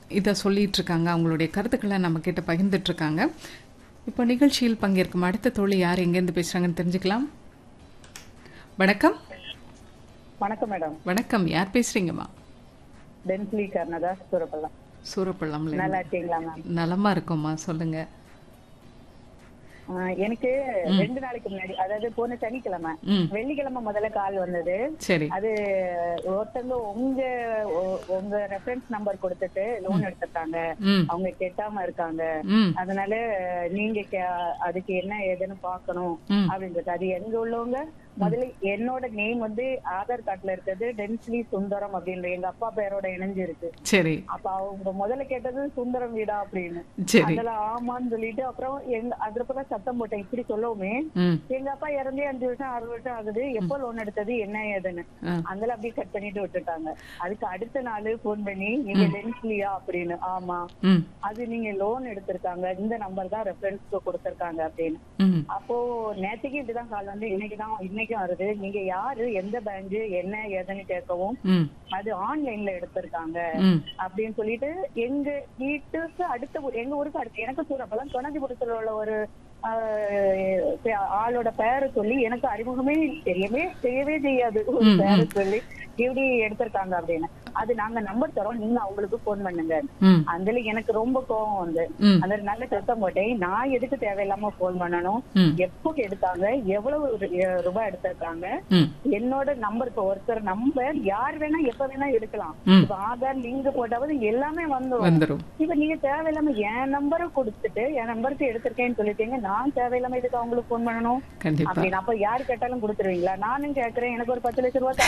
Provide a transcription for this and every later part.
இதை சொல்லிட்டு இருக்காங்க அவங்களுடைய கருத்துக்களை நம்ம கிட்ட பகிர்ந்துட்டு இருக்காங்க இப்போ நிகழ்ச்சியில் பங்கேற்கும் அடுத்த தோழி யார் எங்கேருந்து பேசுறாங்கன்னு தெரிஞ்சுக்கலாம் வணக்கம் வணக்கம் மேடம் வணக்கம் யார் பேசுறீங்கம்மா டென்ஸ்லி கர்ணதாஸ் சூரப்பள்ளம் சூரப்பள்ளம்ல நல்லா இருக்கீங்களா மேம் நலமா இருக்கோம்மா சொல்லுங்க ஆஹ் எனக்கு ரெண்டு நாளைக்கு முன்னாடி அதாவது போன சனிக்கிழமை ம் வெள்ளிக்கிழமை முதல்ல கால் வந்தது சரி அது ஒருத்தங்க உங்க உ- உங்க ரெஃபரன்ஸ் நம்பர் கொடுத்துட்டு லோன் எடுத்திருக்காங்க ம் அவங்க கெட்டாம இருக்காங்க ம் அதனால நீங்க கே- அதுக்கு என்ன ஏதுன்னு பாக்கணும் ம். அப்படின்றது அது எங்க உள்ளவங்க முதல்ல என்னோட நேம் வந்து ஆதார் கார்டுல இருக்கிறது டென்ஸ்லி சுந்தரம் அப்படின்ற எங்க அப்பா பேரோட இணைஞ்சு இருக்கு சரி அப்ப அவங்க முதல்ல கேட்டது சுந்தரம் வீடா அப்படின்னு சரி அதெல்லாம் ஆமான்னு சொல்லிட்டு அப்புறம் எங்க அதுக்கப்புறம் சத்தம் போட்டேன் இப்படி சொல்லவுமே ம் எங்க அப்பா இறந்தே அஞ்சு வருஷம் ஆறு வருஷம் ஆகுது எப்போ லோன் எடுத்தது என்ன ஏதுன்னு ஆ. அந்தல அப்படியே கட் பண்ணிட்டு விட்டுட்டாங்க அதுக்கு அடுத்த நாள் போன் பண்ணி நீங்க டென்ஸ்லியா அப்படின்னு ஆமா ம் அது நீங்க லோன் எடுத்திருக்காங்க இந்த நம்பர் தான் ரெஃபரன்ஸ்க்கு கொடுத்திருக்காங்க அப்படின்னு ம் அப்போ நேற்றுக்கு இப்படிதான் கால் வந்து இன்னைக்கு தான் இன்னைக்கும் வருது நீங்க யாரு எந்த பேங்க் என்ன ஏதுன்னு கேட்கவும் ம் அது ஆன்லைன்ல எடுத்திருக்காங்க ம் அப்படின்னு சொல்லிட்டு எங்க வீட்டுக்கு அடுத்த ஊர் எங்க ஊருக்கு அடுத்து எனக்கு சூரப்பெல்லாம் தொணஞ்சிபுரத்துல உள்ள ஒரு ஆஹ், பே- ஆளோட பேரை சொல்லி எனக்கு அறிமுகமே தெரியவே தெரியவே செய்யாது ஒரு பேரை சொல்லி இப்படி எடுத்திருக்காங்க அப்படின்னு அது நாங்க நம்பர் தரோம் நீங்க அவங்களுக்கு போன் பண்ணுங்க ம் அதுல எனக்கு ரொம்ப கோவம் வந்து ம் அந்த நல்ல சத்தம் போட்டேன் நான் எதுக்கு தேவையில்லாம போன் பண்ணணும் ம் எப்போ எடுத்தாங்க எவ்வளவு ரு- ரூபாய் எடுத்திருக்காங்க ம் என்னோட நம்பர் இப்போ ஒருத்தர் நம்பர் யார் வேணா எப்ப வேணா எடுக்கலாம் ம். இப்ப ஆதார் லிங்க் போட்டாவது எல்லாமே வந்துரும் வந்துரும் இப்ப நீங்க தேவையில்லாம என் நம்பரை கொடுத்துட்டு என் நம்பருக்கு எடுத்திருக்கேன்னு சொல்லிட்டீங்க நான் தேவையில்லாம இதுக்கு அவங்களுக்கு போன் பண்ணணும் கண்டிப்பா அப்படின்னு அப்ப யாரு கேட்டாலும் கொடுத்துருவீங்களா நானும் கேக்குறேன் எனக்கு ஒரு பத்து லட்சம் ரூபாய்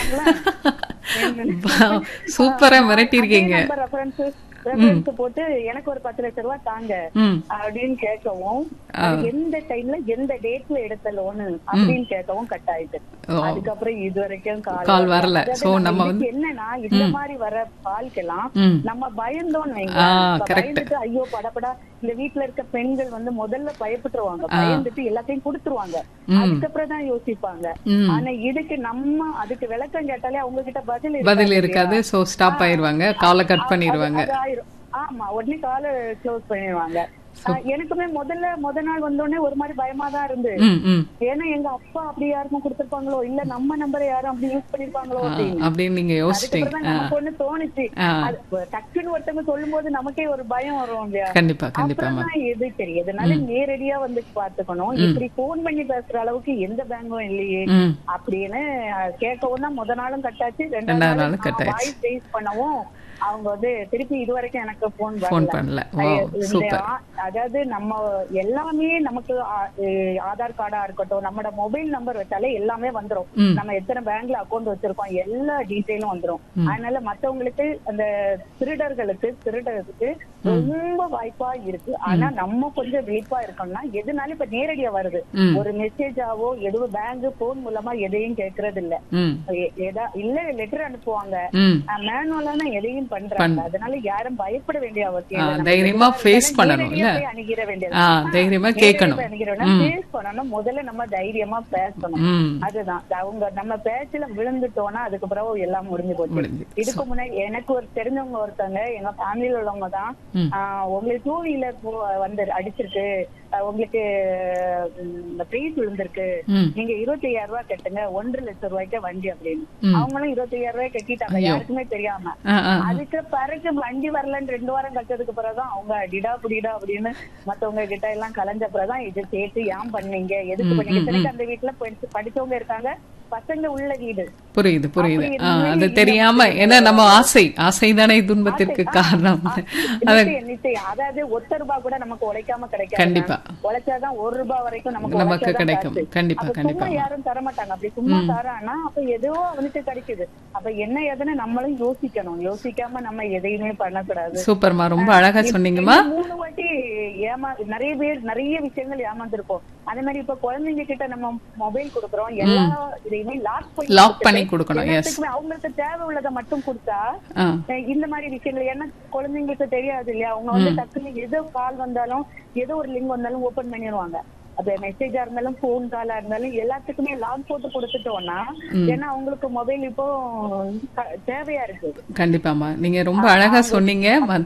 தாங்களா சூப்பரா மிரட்டியிருக்கீங்க ரெஃபரன்ஸ் ரெஃபரன்ஸ் போட்டு எனக்கு ஒரு பத்து லட்சம் ரூபாய் தாங்க ம் அப்படின்னு கேட்கவும் அது எந்த டைம்ல எந்த டேட்ல எடுத்த லோனு அப்படின்னு கேட்கவும் கட் ஆயிட்டு ஓ அதுக்கப்புறம் இது வரைக்கும் கால் கால் வரல அதாவது சோ நம்ம நம்ம இதுக்கு வந்து என்னன்னா இந்த மாதிரி வர கால்க்கெல்லாம் ம் நம்ம பயந்தோம்னு வைங்க ஆ, இப்ப correct. பயந்துட்டு ஐயோ படபடா இந்த வீட்ல இருக்க பெண்கள் வந்து முதல்ல பயப்பட்டுருவாங்க பயந்துட்டு எல்லாத்தையும் கொடுத்துருவாங்க ம். அதுக்கப்புறம் தான் யோசிப்பாங்க ம் ஆனா இதுக்கு நம்ம அதுக்கு விளக்கம் கேட்டாலே அவங்க கிட்ட பதில் இருக்காது பதில் இல்லையா? இருக்காது சோ ஸ்டாப் ஆயிருவாங்க காலை கட் பண்ணிடுவாங்க அது ஆயிரும். ஆமா உடனே காலை க்ளோஸ் பண்ணிடுவாங்க ஆஹ் எனக்குமே முதல்ல முத நாள் வந்தோடனே ஒரு மாதிரி பயமா தான் இருந்து ம் ம் ஏன்னா எங்க அப்பா அப்படி யாருக்கும் கொடுத்திருப்பாங்களோ இல்ல நம்ம நம்பரை யாரும் அப்படி யூஸ் பண்ணிருப்பாங்களோ ஆ, அப்படின்னு அப்படின்னு நீங்க யோசிச்சிட்டீங்க அதுக்கப்புறம் தான் நமக்கு ஒண்ணு தோணுச்சு ஆ அது இப்ப டக்குன்னு ஒருத்தவங்க சொல்லும் போது நமக்கே ஒரு பயம் வரும் இல்லையா கண்டிப்பா கண்டிப்பா அப்புறம் தான் எது தெரியும் இதனால நேரடியா வந்து பாத்துக்கணும் இப்படி போன் பண்ணி பேசுற அளவுக்கு எந்த பேங்கும் இல்லையே ம் அப்படின்னு அஹ், கேட்கவும் தான் முத நாளும் கட்டாச்சு ரெண்டாவது ரெண்டாவது நாளும் cut நாள் ஆயிடுச்சு. வாய்ஸ் ரேஸ் பண்ணவும் அவங்க வந்து திருப்பி இது வரைக்கும் எனக்கு போன் ஃபோன் பண்ணல பண்ணல ஓ ஐய, இந்த சூப்பர் ஆ- அதாவது நம்ம எல்லாமே நமக்கு ஆ- அஹ் ஆதார் கார்டா இருக்கட்டும் நம்மளோட மொபைல் நம்பர் வச்சாலே எல்லாமே வந்துரும் ம் நம்ம எத்தனை பேங்க்ல அக்கௌண்ட் வச்சிருக்கோம் எல்லா டீட்டெயிலும் வந்துரும் அதனால மத்தவங்களுக்கு அந்த திருடர்களுக்கு திருடர்களுக்கு ரொம்ப வாய்ப்பா இருக்கு ஆனா நம்ம கொஞ்சம் விழிப்பா இருக்கோம்னா எதுனாலும் இப்ப நேரடியா வருது ம். ஒரு மெசேஜாவோ எதுவும் பேங்க் போன் மூலமா எதையும் கேக்குறது இல்ல ம் எ- எதா இல்ல லெட்டர் அனுப்புவாங்க ம் மேனுவலா எதையும் பண்றாங்க அதனால யாரும் பயப்பட வேண்டிய அவசியம் ஆ, இல்ல. நம்ம தைரியமா எதுவா face இருந்தாலும் பண்ணணும், நேரடியா இல்ல? போய் அணுகிற வேண்டியது ஆ தைரியமா கேட்கணும் ஃபேஸ் பண்ணணும் முதல்ல நம்ம தைரியமா பேசணும் ம் அதுதான் அவங்க நம்ம பேச்சுல விழுந்துட்டோம்னா அதுக்கு பிறகு எல்லாம் முடிஞ்சு போச்சு முடிஞ்சு இதுக்கு முன்னாடி எனக்கு ஒரு தெரிஞ்சவங்க ஒருத்தவங்க எங்க ஃபேமிலியில உள்ளவங்க தான் ம். ஆஹ் உங்களுக்கு டூ வீலர் வந்து அடிச்சிருக்கு ஆஹ் உங்களுக்கு உம், இந்த பிரைஸ் விழுந்திருக்கு ம் நீங்க இருபத்தி ஐயாயிரம் ரூபாய் கட்டுங்க ஒன்றரை லட்சம் ரூபாய்க்கு வண்டி அப்படின்னு ம். அவங்களும் இருபத்தி ஐயாயிரம் ரூபாய் கட்டிட்டாங்க யாருக்குமே தெரியாம ஆ ஆ அதுக்கு பிறகு வண்டி வரலன்னு ரெண்டு வாரம் கட்டதுக்கு பிறகுதான் அவங்க டிடா புடிடா அப்படின்னு மத்தவங்க கிட்ட எல்லாம் கலைஞ்ச பிறகுதான் இது சேர்த்து ஏன் பண்ணீங்க எதுக்கு பண்ணீங்க இத்தனைக்கும் அந்த வீட்டுல படிச்சு- படிச்சவங்க இருக்காங்க பசங்க உள்ள வீடு புரியுது புரியுது அப்படி ஆ இருந்தாலும் அது இது தெரியாம ஏன்னா நம்ம ஆசை ஆசைதானே துன்பத்திற்கு காரணம் அது நிச்சயம், நிச்சயம். அதாவது ஒத்த ரூபாய் கூட நமக்கு உழைக்காம கிடைக்காது கண்டிப்பா உழைச்சாதான் ஒரு ரூபாய் வரைக்கும் நமக்கு நமக்கு உழைச்சாதான் கிடைக்கும் காசு. கண்டிப்பா அப்ப கண்டிப்பா சும்மா யாரும் தர மாட்டாங்க அப்படி சும்மா தரானா அப்ப ஏதோ அவனுக்கு கிடைக்குது அப்ப என்ன ஏதுன்னு நம்மளும் யோசிக்கணும் யோசிக்காம நம்ம எதையுமே பண்ணக்கூடாது சூப்பர்மா ரொம்ப அழகா சொன்னீங்கம்மா இந்த மூணு வாட்டி ஏமா நிறைய பேர் நிறைய விஷயங்கள் ஏமாந்துருப்போம் அதே மாதிரி இப்ப குழந்தைங்க கிட்ட நம்ம மொபைல் கொடுக்குறோம் எல்லா இதையுமே லாக் பண்ணி லாக் பண்ணி கொடுக்கணும் எஸ் எல்லாத்துக்குமே அவங்களுக்கு தேவை உள்ளதை மட்டும் கொடுத்தா ஆ அஹ் இந்த மாதிரி விஷயங்கள் ஏன்னா குழந்தைங்களுக்கு தெரியாது இல்லையா அவங்க வந்து டக்குன்னு ஏதோ கால் வந்தாலும் ஏதோ ஒரு லிங்க் வந்தாலும் ஓபன் பண்ணிடுவாங்க அது மெசேஜா இருந்தாலும் போன் காலா இருந்தாலும் எல்லாத்துக்குமே லாக் போட்டு கொடுத்துட்டோம்னா ஏன்னா அவங்களுக்கு மொபைல் இப்போ க- தேவையா இருக்கு கண்டிப்பாம்மா நீங்க ரொம்ப அழகா சொன்னீங்க